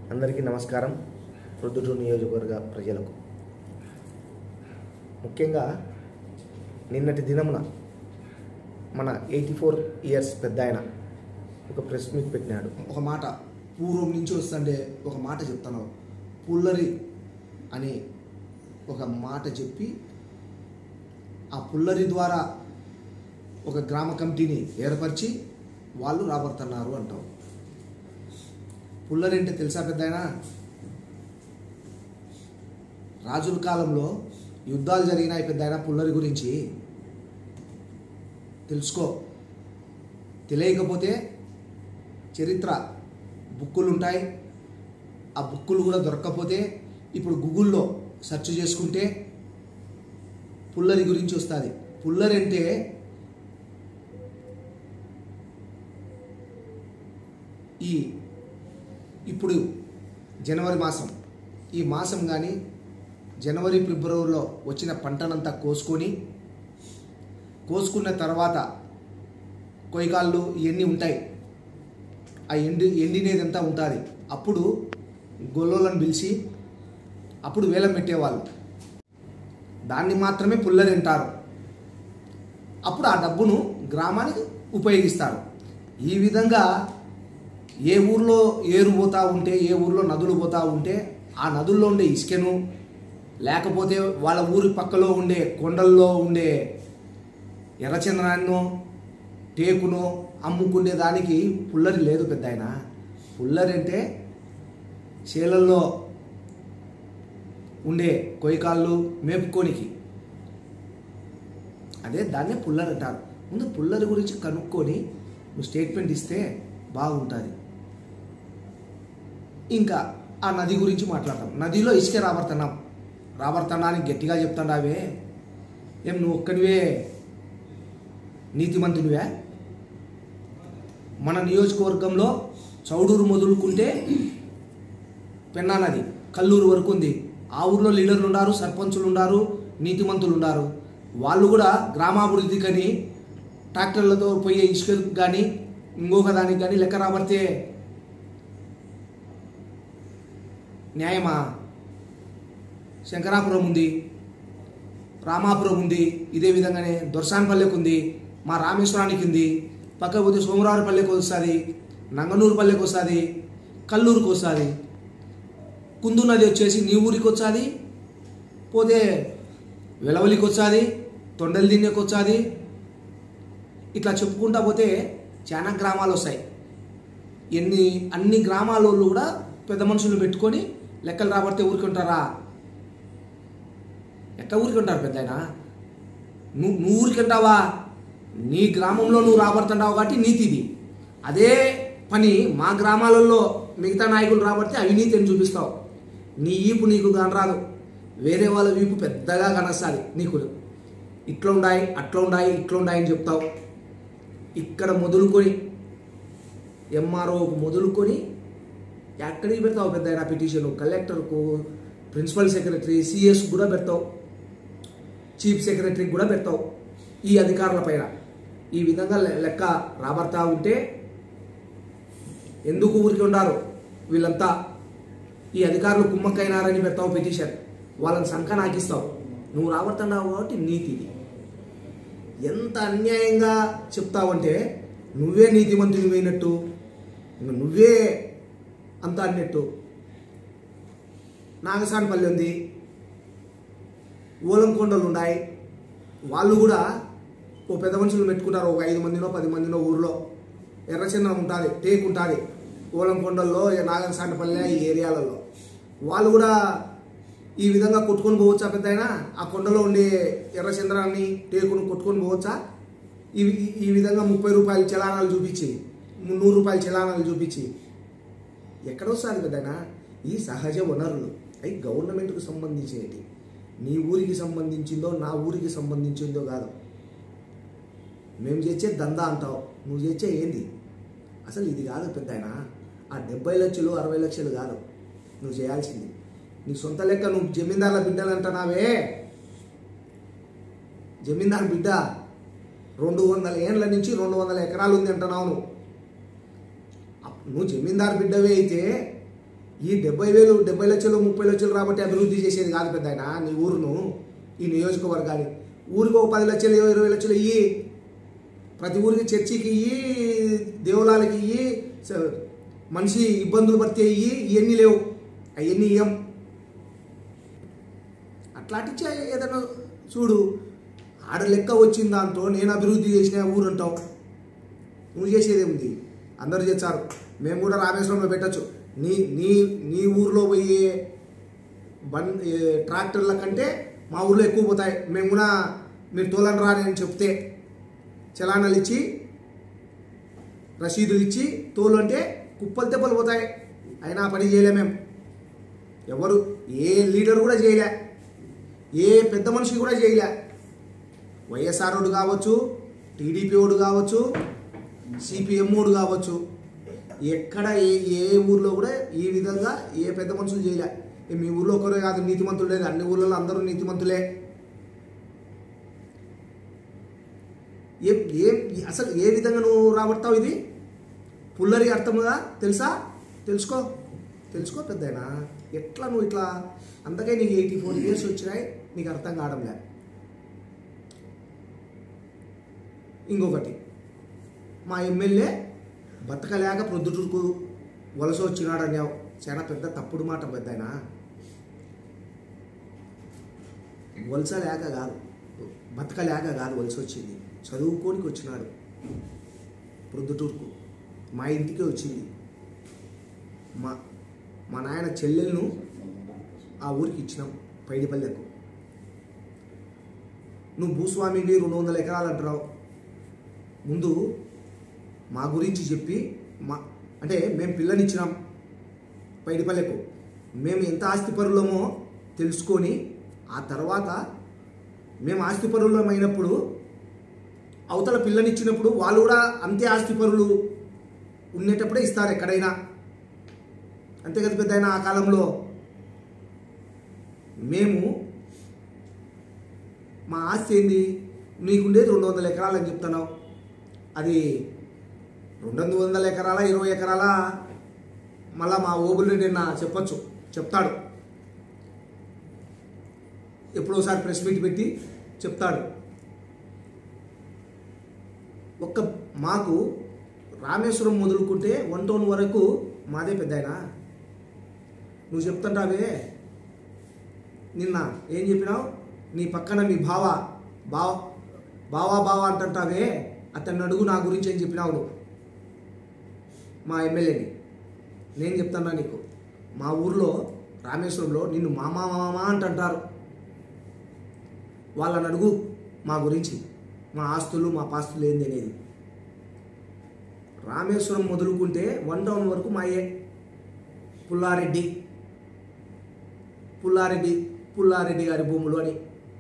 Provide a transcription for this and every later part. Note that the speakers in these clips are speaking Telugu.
అందరికీ నమస్కారం ప్రొద్దుటూరు నియోజకవర్గ ప్రజలకు ముఖ్యంగా నిన్నటి దినమున మన ఎయిటీ ఫోర్ ఇయర్స్ పెద్ద ఆయన ఒక ప్రెస్ మీట్ పెట్టినాడు ఒక మాట పూర్వం నుంచి వస్తుండే ఒక మాట చెప్తాను పుల్లరి అని ఒక మాట చెప్పి ఆ పుల్లరి ద్వారా ఒక గ్రామ కమిటీని ఏర్పరిచి వాళ్ళు రాబడుతున్నారు అంటాం పుల్లరి అంటే తెలుసా పెద్దాయన రాజుల కాలంలో యుద్ధాలు జరిగినాయి పెద్దాయన పుల్లరి గురించి తెలుసుకో తెలియకపోతే చరిత్ర బుక్కులు ఉంటాయి ఆ బుక్కులు కూడా దొరకకపోతే ఇప్పుడు గూగుల్లో సెర్చ్ చేసుకుంటే పుల్లరి గురించి వస్తుంది పుల్లరి అంటే ఈ ఇప్పుడు జనవరి మాసం ఈ మాసం కానీ జనవరి ఫిబ్రవరిలో వచ్చిన పంటనంతా కోసుకొని కోసుకున్న తర్వాత కొయ్యకాళ్ళు ఇవన్నీ ఉంటాయి ఆ ఎండి ఎండినేది అంతా ఉంటుంది అప్పుడు గొల్లోలను పిలిచి అప్పుడు వేలం పెట్టేవాళ్ళు దాన్ని మాత్రమే పుల్లరి అంటారు అప్పుడు ఆ డబ్బును గ్రామానికి ఉపయోగిస్తారు ఈ విధంగా ఏ ఊర్లో ఏరు పోతా ఉంటే ఏ ఊర్లో నదులు పోతా ఉంటే ఆ నదుల్లో ఉండే ఇసుకను లేకపోతే వాళ్ళ ఊరి పక్కలో ఉండే కొండల్లో ఉండే ఎర్రచందనాన్నో టేకును అమ్ముకునే దానికి పుల్లరి లేదు పెద్ద ఆయన పుల్లరి అంటే చేలల్లో ఉండే కొయ్యకాళ్ళు మేపుకోనికి అదే దాన్నే పుల్లరి అంటారు ముందు పుల్లరి గురించి కనుక్కొని నువ్వు స్టేట్మెంట్ ఇస్తే బాగుంటుంది ఇంకా ఆ నది గురించి మాట్లాడతాం నదిలో ఇసుక రాబడుతున్నాం రాబడుతున్నానికి గట్టిగా చెప్తాడావే ఏం నువ్వు ఒక్కడివే నీతిమంతునివే మన నియోజకవర్గంలో చౌడూరు మొదలుకుంటే పెన్నా నది కల్లూరు వరకు ఉంది ఆ ఊర్లో లీడర్లు ఉన్నారు సర్పంచులు ఉన్నారు నీతిమంతులు ఉన్నారు వాళ్ళు కూడా గ్రామాభివృద్ధికని ట్రాక్టర్లతో పోయే ఇసుక కానీ ఇంకొక దానికి కానీ లెక్క రాబడితే న్యాయమా శంకరాపురం ఉంది రామాపురం ఉంది ఇదే విధంగానే దొర్సాన్పల్లెకు ఉంది మా రామేశ్వరానికి ఉంది పక్కకు పోతే సోమరావుపల్లెకి వస్తుంది నంగనూరు పల్లెకి వస్తుంది కల్లూరుకి వస్తుంది కుందు నది వచ్చేసి నీ ఊరికి వచ్చాది పోతే వెలవలికి వచ్చాది తొండల దిన్నెకి వచ్చాది ఇట్లా చెప్పుకుంటా పోతే చాలా గ్రామాలు వస్తాయి ఎన్ని అన్ని గ్రామాల వాళ్ళు కూడా పెద్ద మనుషులు పెట్టుకొని లెక్కలు రాబడితే ఊరుకుంటారా ఎట్లా ఊరికుంటారు పెద్ద ఆయన నువ్వు నువ్వు ఊరికంటావా నీ గ్రామంలో నువ్వు రాబడుతుంటావు కాబట్టి నీతిది అదే పని మా గ్రామాలలో మిగతా నాయకులు రాబడితే అవినీతి అని చూపిస్తావు నీ ఈపు నీకు కనరాదు వేరే వాళ్ళ వీపు పెద్దగా కనస్తుంది నీకు ఇట్లా ఉండాయి అట్లా ఉండాయి ఇట్లా ఉండాయి అని చెప్తావు ఇక్కడ మొదలుకొని ఎంఆర్ఓకు మొదలుకొని ఎక్కడికి పెడతావు పెద్ద ఆయన పిటిషన్ కలెక్టర్కు ప్రిన్సిపల్ సెక్రటరీ సిఎస్ కూడా పెడతావు చీఫ్ సెక్రటరీకి కూడా పెడతావు ఈ అధికారుల పైన ఈ విధంగా లె- లెక్క రాబడతా ఉంటే ఎందుకు ఊరికి ఉండారు వీళ్ళంతా ఈ అధికారులు కుమ్మక్కైనారని పెడతావు పిటిషన్ వాళ్ళని సంఖ నాకిస్తావు నువ్వు రాబడుతున్నావు కాబట్టి నీతి ఇది. ఎంత అన్యాయంగా చెప్తావంటే నువ్వే నీతిమంతుని పోయినట్టు ఇంక నువ్వే అంత అన్నట్టు నాగసానిపల్లి ఉంది ఓలంకొండలు ఉన్నాయి వాళ్ళు కూడా ఓ పెద్ద మనుషులు పెట్టుకుంటారు ఒక ఐదు మందినో పది మందినో ఊర్లో ఎర్రచందనం ఉంటుంది టేక్ ఉంటుంది ఓలంకొండల్లో నాగసానిపల్లి ఈ ఏరియాలలో వాళ్ళు కూడా ఈ విధంగా కొట్టుకొని పోవచ్చా పెద్ద ఆ కొండలో ఉండే ఎర్రచంద్రాన్ని టేకును కొట్టుకొని పోవచ్చా ఈ ఈ విధంగా ముప్పై రూపాయల చలానాలు చూపించి నూరు రూపాయల చలానాలు చూపించి ఎక్కడ వస్తుంది పెద్దనా ఈ సహజ వనరులు అవి గవర్నమెంట్కు సంబంధించినవి నీ ఊరికి సంబంధించిందో నా ఊరికి సంబంధించిందో కాదు మేము చేసే దందా అంటావు నువ్వు చేసే ఏంది అసలు ఇది కాదు పెద్ద ఆ డెబ్బై లక్షలు అరవై లక్షలు కాదు నువ్వు చేయాల్సింది నీ సొంత లెక్క నువ్వు జమీందార్ల బిడ్డలు అంటున్నావే జమీందార్ బిడ్డ రెండు వందల ఏండ్ల నుంచి రెండు వందల ఎకరాలు ఉంది అంటున్నావు నువ్వు అప్- నువ్వు జమీందార్ బిడ్డవే అయితే ఈ డెబ్బై వేలు డెబ్బై లక్షలు ముప్పై లక్షలు రాబట్టి అభివృద్ధి చేసేది కాదు పెద్ద ఆయన నీ ఊరును ఈ నియోజకవర్గాన్ని ఊరికి ఒక పది లక్షలు ఇరవై లక్షలు ఇయ్యి ప్రతి ఊరికి చర్చికి ఇయ్యి దేవాలయాలకి ఇయ్యి స- మనిషి ఇబ్బందులు పడితే ఇయ్యి ఇవన్నీ లేవు అవన్నీ ఇయ్యం అట్లాంటి ఏదైనా చూడు ఆడ లెక్క వచ్చిన దాంతో నేను అభివృద్ధి చేసిన ఊరు అంటావు నువ్వు చేసేది ఉంది అందరు చేస్తారు మేము కూడా రామేశ్వరంలో పెట్టచ్చు నీ నీ నీ ఊర్లో పోయే బన్ ఏ, ట్రాక్టర్ల కంటే మా ఊర్లో ఎక్కువ పోతాయి మేము కూడా మీరు తోలని రా అని చెప్తే చలానాలు ఇచ్చి రసీదులు ఇచ్చి తోలు అంటే కుప్పలు తెప్పలు పోతాయి అయినా ఆ పని చేయలే మేము ఎవరు ఏ లీడర్ కూడా చేయలే ఏ పెద్ద మనిషి కూడా చేయలే వైఎస్ఆర్ ఓడు కావచ్చు టీడీపీ ఓడు కావచ్చు సిపిఎం ఓడు కావచ్చు ఎక్కడ ఏ ఏ ఊర్లో కూడా ఈ విధంగా ఏ పెద్ద మనుషులు చేయలే ఏ మీ ఊర్లో ఒకరే కాదు నీతిమంతులు లేదు అన్ని ఊర్లలో అందరూ నీతిమంతులే ఏ ఏ అసలు ఏ విధంగా నువ్వు రాబడతావు ఇది పుల్లరి అర్థముగా తెలుసా తెలుసుకో తెలుసుకో పెద్దయినా ఎట్లా నువ్వు ఇట్లా అందుకే నీకు ఎయిటీ ఫోర్ ఇయర్స్ వచ్చినాయి నీకు అర్థం కావడంలే ఇంకొకటి మా ఎమ్మెల్యే బతకలేక ప్రొద్దుటూరుకు వలస వచ్చినాడన్నావు చాలా పెద్ద తప్పుడు మాట పెద్ద ఆయన వలస లేక కాదు బతకలేక కాదు వలస వచ్చింది చదువుకోనికి వచ్చినాడు ప్రొద్దుటూరుకు మా ఇంటికే వచ్చింది మా మా నాయన చెల్లెలను ఆ ఊరికి ఇచ్చినాం పైడిపల్లెకు నువ్వు భూస్వామిని రెండు వందల ఎకరాలు అంటున్నావు ముందు మా గురించి చెప్పి మా అంటే మేము పిల్లనిచ్చినాం పైడిపల్లెకు మేము ఎంత ఆస్తిపరులమో తెలుసుకొని ఆ తర్వాత మేము ఆస్తిపరులం అయినప్పుడు అవతల పిల్లనిచ్చినప్పుడు వాళ్ళు కూడా అంతే ఆస్తిపరులు ఉండేటప్పుడే ఇస్తారు ఎక్కడైనా అంతే కదా పెద్ద ఆ కాలంలో మేము మా ఆస్తి ఏంది నీకుండేది రెండు వందల ఎకరాలు అని చెప్తున్నావు అది రెండు వందల ఎకరాల ఇరవై ఎకరాల మళ్ళా మా ఓబుల్ని నిన్న చెప్పొచ్చు చెప్తాడు ఎప్పుడోసారి ప్రెస్ మీట్ పెట్టి చెప్తాడు ఒక్క మాకు రామేశ్వరం మొదలుకుంటే వన్ టౌన్ వరకు మాదే పెద్దాయన నువ్వు చెప్తుంటావే నిన్న ఏం చెప్పినావు నీ పక్కన మీ బావ బావ బావా బావా అంటుంటావే అతన్ని అడుగు నా గురించి ఏం చెప్పినావు నువ్వు మా ఎమ్మెల్యేని నేను చెప్తున్నా నీకు మా ఊర్లో రామేశ్వరంలో నిన్ను మామా మామా అంటుంటారు వాళ్ళని అడుగు మా గురించి మా ఆస్తులు మా పాస్తులు ఏంది అనేది రామేశ్వరం మొదలుకుంటే వన్ టౌన్ వరకు మాయే పుల్లారెడ్డి పుల్లారెడ్డి పుల్లారెడ్డి గారి భూములు అని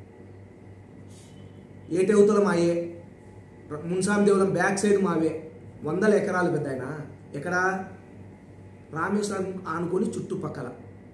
ఏటవుతల మాయే మున్సాం దేవులం బ్యాక్ సైడ్ మావే వందల ఎకరాలు పెద్ద ఆయన ఎక్కడ రామేశ్వరం ఆనుకొని చుట్టుపక్కల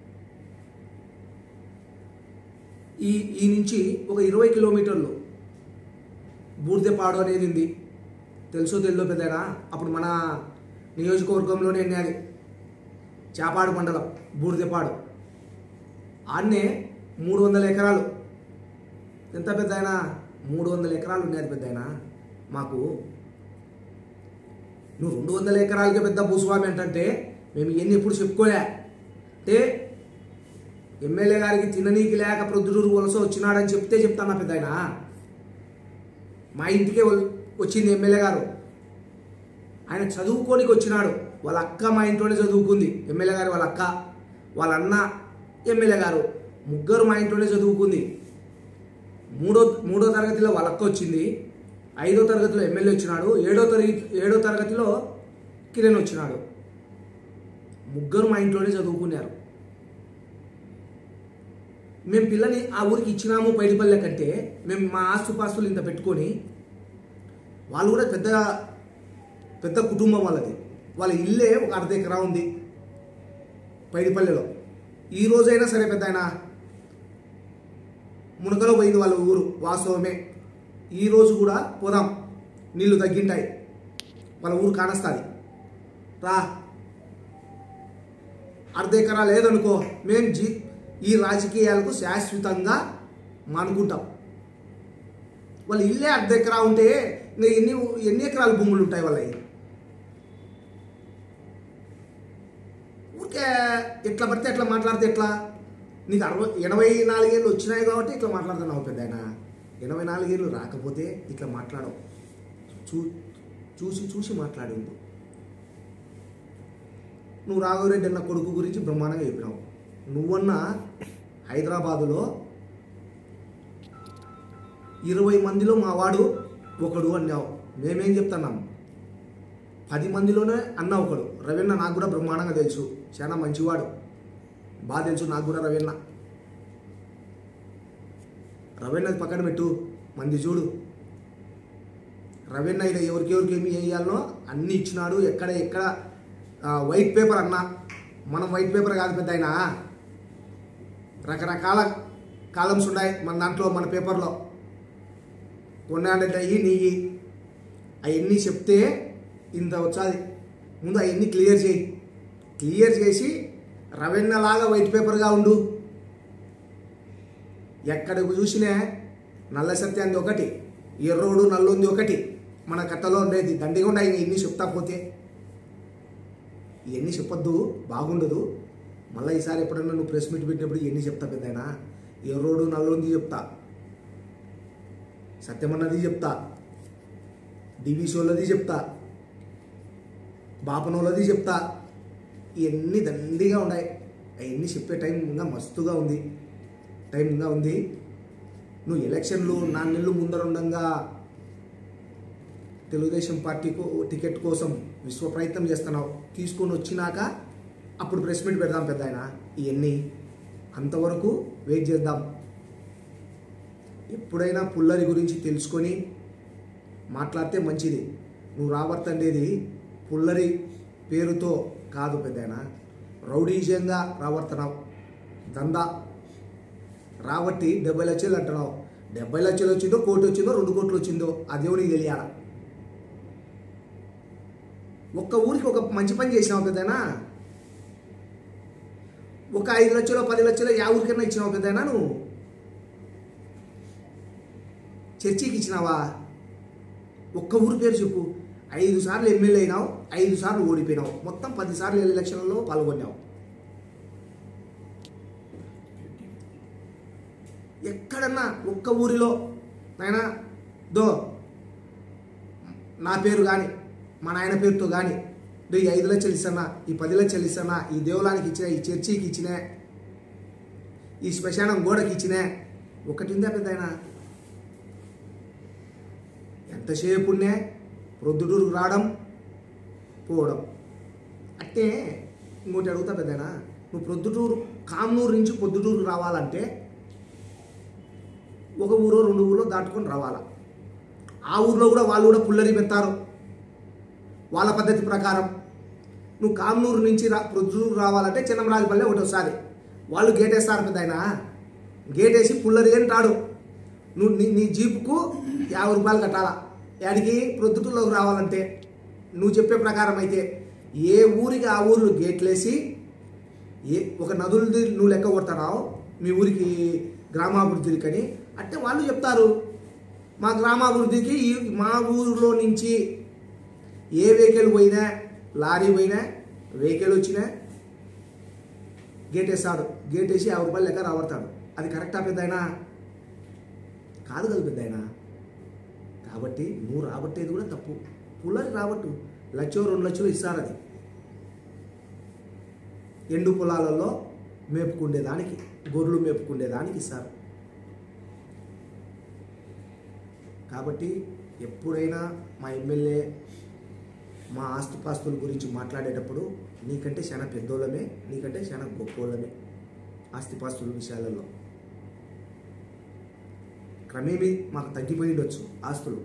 ఈ ఈ నుంచి ఒక ఇరవై కిలోమీటర్లు బూర్దెపాడు అనేది ఉంది తెలుసో తెలియదో పెద్దనా అప్పుడు మన నియోజకవర్గంలోనే ఉన్నది చాపాడు మండలం బూర్దెపాడు ఆడనే మూడు వందల ఎకరాలు ఎంత పెద్ద ఆయన మూడు వందల ఎకరాలు ఉన్నది పెద్ద ఆయన మాకు నువ్వు రెండు వందల ఎకరాలకే పెద్ద భూస్వామి అంటే మేము ఇవన్నీ ఎప్పుడు చెప్పుకోలే అంటే ఎమ్మెల్యే గారికి తిననీకి లేక ప్రొద్దుటూరు వలస వచ్చినాడని చెప్తే చెప్తానా పెద్ద ఆయన మా ఇంటికే వల్- వచ్చింది ఎమ్మెల్యే గారు ఆయన చదువుకోనికి వచ్చినాడు వాళ్ళ అక్క మా ఇంట్లోనే చదువుకుంది ఎమ్మెల్యే గారు వాళ్ళ అక్క వాళ్ళ అన్న ఎమ్మెల్యే గారు ముగ్గురు మా ఇంట్లోనే చదువుకుంది మూడో మూడో తరగతిలో వాళ్ళ అక్క వచ్చింది ఐదో తరగతిలో ఎమ్మెల్యే వచ్చినాడు ఏడో తరగతి ఏడో తరగతిలో కిరణ్ వచ్చినాడు ముగ్గురు మా ఇంట్లోనే చదువుకున్నారు మేము పిల్లని ఆ ఊరికి ఇచ్చినాము పైడిపల్లె కంటే మేము మా ఆస్తుపాస్తులు ఇంత పెట్టుకొని వాళ్ళు కూడా పెద్ద పెద్ద కుటుంబం వాళ్ళది వాళ్ళ ఇల్లే ఒక అర్ధ ఎకరా ఉంది పైడిపల్లెలో ఈ రోజైనా సరే పెద్ద ఆయన మునకలో పోయింది వాళ్ళ ఊరు వాస్తవమే ఈ రోజు కూడా పోదాం నీళ్లు తగ్గింటాయి వాళ్ళ ఊరు కానస్తుంది రా అర్ధ ఎకరా లేదనుకో మేము జీ ఈ రాజకీయాలకు శాశ్వతంగా మానుకుంటాం వాళ్ళు ఇల్లే అర్ధ ఎకరా ఉంటే ఇంకా ఎన్ని ఎన్ని ఎకరాల భూములు ఉంటాయి వాళ్ళవి ఊరికే ఎట్లా పడితే ఎట్లా మాట్లాడితే ఎట్లా నీకు అరవై ఎనభై నాలుగేళ్ళు వచ్చినాయి కాబట్టి ఇట్లా మాట్లాడుతున్నావు పెద్ద ఆయన ఎనభై నాలుగేళ్ళు రాకపోతే ఇట్లా మాట్లాడవు చూ చూసి చూసి మాట్లాడింది నువ్వు రాఘవరెడ్డి అన్న కొడుకు గురించి బ్రహ్మాండంగా చెప్పినావు నువ్వన్న హైదరాబాదులో ఇరవై మందిలో మా వాడు ఒకడు అన్నావు మేమేం చెప్తున్నాం పది మందిలోనే అన్న ఒకడు రవీణ నాకు కూడా బ్రహ్మాండంగా తెలుసు చాలా మంచివాడు బాగా తెలుసు నాకు కూడా రవీణ రవీణది పక్కన పెట్టు మంది చూడు రవీణ ఇది ఎవరికి ఎవరికి ఏమి వేయాలనో అన్నీ ఇచ్చినాడు ఎక్కడ ఎక్కడ ఆ, వైట్ పేపర్ అన్నా మనం వైట్ పేపర్ కాదు పెద్ద ఆయన రకరకాల కాలమ్స్ ఉన్నాయి మన దాంట్లో మన పేపర్లో కొన్నాడంటే అయ్యి నీయి అవన్నీ చెప్తే ఇంత వచ్చాది ముందు అవన్నీ క్లియర్ చేయి క్లియర్ చేసి రవెన్నలాగా వైట్ పేపర్గా ఉండు ఎక్కడికి చూసినా నల్ల సత్యాంది ఒకటి ఎర్రోడు నల్లుంది ఒకటి మన కట్టలో ఉండేది దండిగా ఉన్నాయి ఇన్ని చెప్తా పోతే ఇవన్నీ చెప్పొద్దు బాగుండదు మళ్ళీ ఈసారి ఎప్పుడన్నా నువ్వు ప్రెస్ మీట్ పెట్టినప్పుడు ఇవన్నీ చెప్తా పెద్దయినా ఎర్రోడు నల్లుంది చెప్తా సత్యమన్నది చెప్తా డివిసోలది చెప్తా బాపనోళ్ళది చెప్తా ఇవన్నీ దండిగా ఉన్నాయి అవన్నీ చెప్పే టైం ఇంకా మస్తుగా ఉంది టైం ఇంకా ఉంది నువ్వు ఎలక్షన్లు నాలుగు నెలలు ముందర ఉండంగా తెలుగుదేశం పార్టీ కో- టికెట్ కోసం విశ్వ ప్రయత్నం చేస్తున్నావు తీసుకొని వచ్చినాక అప్పుడు ప్రెస్ మీట్ పెడదాం పెద్ద ఆయన ఇవన్నీ అంతవరకు వెయిట్ చేద్దాం ఎప్పుడైనా పుల్లరి గురించి తెలుసుకొని మాట్లాడితే మంచిది నువ్వు రావర్తండేది పుల్లరి పేరుతో కాదు పెద్దయినా రౌడీజంగా రావర్తనావు దందా రాబట్టి డెబ్బై లక్షలు అంటున్నావు డెబ్బై లక్షలు వచ్చిందో కోటి వచ్చిందో రెండు కోట్లు వచ్చిందో ఆ దేవునికి తెలియాల ఒక్క ఊరికి ఒక మంచి పని చేసినావు పెద్దనా ఒక ఐదు లక్షలు పది లక్షలు యా ఊరికైనా ఇచ్చినావు పెద్దనా నువ్వు చర్చికి ఇచ్చినావా ఒక్క ఊరి పేరు చెప్పు ఐదు సార్లు ఎమ్మెల్యే అయినావు ఐదు సార్లు ఓడిపోయినావు మొత్తం పది సార్లు ఎలక్షన్లలో పాల్గొన్నావు ఎక్కడన్నా ఒక్క ఊరిలో నాయనా దో నా పేరు కానీ మా నాయన పేరుతో కానీ దో ఈ ఐదు లక్షలు ఇస్తానా ఈ పది లక్షలు ఇస్తానా ఈ దేవాలయానికి ఇచ్చిన ఈ చర్చికి ఇచ్చిన ఈ శ్మశానం గోడకి ఇచ్చిన ఒకటి ఉందా పెద్ద ఆయన ఎంతసేపునే ప్రొద్దుటూరుకు రావడం పోవడం అంటే ఇంకోటి అడుగుతా పెద్దనా నువ్వు ప్రొద్దుటూరు కామ్నూరు నుంచి పొద్దుటూరుకు రావాలంటే ఒక ఊరో రెండు ఊరో దాటుకొని రావాలా ఆ ఊర్లో కూడా వాళ్ళు కూడా పుల్లరి పెడతారు వాళ్ళ పద్ధతి ప్రకారం నువ్వు కామ్నూరు నుంచి రా ప్రొద్దుటూరు రావాలంటే చిన్నమరాజుపల్లె ఒకటి వస్తుంది వాళ్ళు గేట్ వేస్తారు పెద్ద ఆయన గేట్ వేసి పుల్లరి అని రాడు నువ్వు నీ నీ జీపుకు యాభై రూపాయలు కట్టాలా యాడికి ప్రొద్దుటూరులోకి రావాలంటే నువ్వు చెప్పే ప్రకారం అయితే ఏ ఊరికి ఆ ఊర్లు గేట్లేసి ఏ ఒక నదులది నువ్వు లెక్క కొడుతున్నావు మీ ఊరికి గ్రామాభివృద్ధికి అని అంటే వాళ్ళు చెప్తారు మా గ్రామాభివృద్ధికి ఈ మా ఊరిలో నుంచి ఏ వెహికల్ పోయినా లారీ పోయినా వెహికల్ వచ్చినా గేట్ వేస్తాడు గేట్ వేసి యాభై రూపాయలు లెక్క రాబడతాడు అది కరెక్టా పెద్దాయనా కాదు కదా పెద్దాయనా కాబట్టి నువ్వు రాబట్టేది కూడా తప్పు పుల్లరి రాబట్టు లక్షో రెండు లక్షలు ఇస్తారు అది ఎండు పొలాలలో మేపుకుండేదానికి గొర్రెలు మేపుకుండేదానికి ఇస్తారు కాబట్టి ఎప్పుడైనా మా ఎమ్మెల్యే మా ఆస్తుపాస్తుల గురించి మాట్లాడేటప్పుడు నీకంటే చాలా పెద్దోళ్ళమే నీకంటే చాలా గొప్పోళ్ళమే ఆస్తిపాస్తుల విషయాలలో క్రమేమీ మాకు తగ్గిపోయి ఉండొచ్చు ఆస్తులు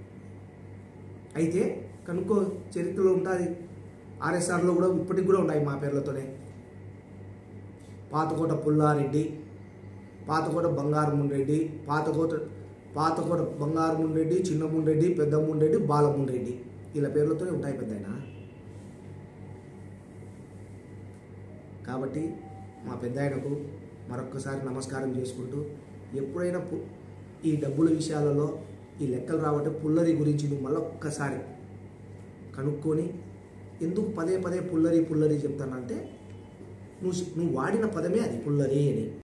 అయితే కనుక్కో చరిత్రలో ఉంటుంది ఆర్ఎస్ఆర్లో కూడా ఇప్పటికి కూడా ఉన్నాయి మా పేర్లతోనే పాతకోట పుల్లారెడ్డి పాతకోట బంగారముండ్రెడ్డి పాతకోట పాతకోట బంగారముండ్రెడ్డి చిన్నముండ్రెడ్డి పెద్దముండ్రెడ్డి బాలముండ్రెడ్డి ఇలా పేర్లతోనే ఉంటాయి పెద్ద కాబట్టి మా పెద్ద ఆయనకు మరొక్కసారి నమస్కారం చేసుకుంటూ ఎప్పుడైనా పు- ఈ డబ్బుల విషయాలలో ఈ లెక్కలు రావట్టే పుల్లరి గురించి నువ్వు మళ్ళొక్కసారి కనుక్కొని ఎందుకు పదే పదే పుల్లరి పుల్లరి చెప్తానంటే నువ్వు నువ్వు వాడిన పదమే అది పుల్లరి అని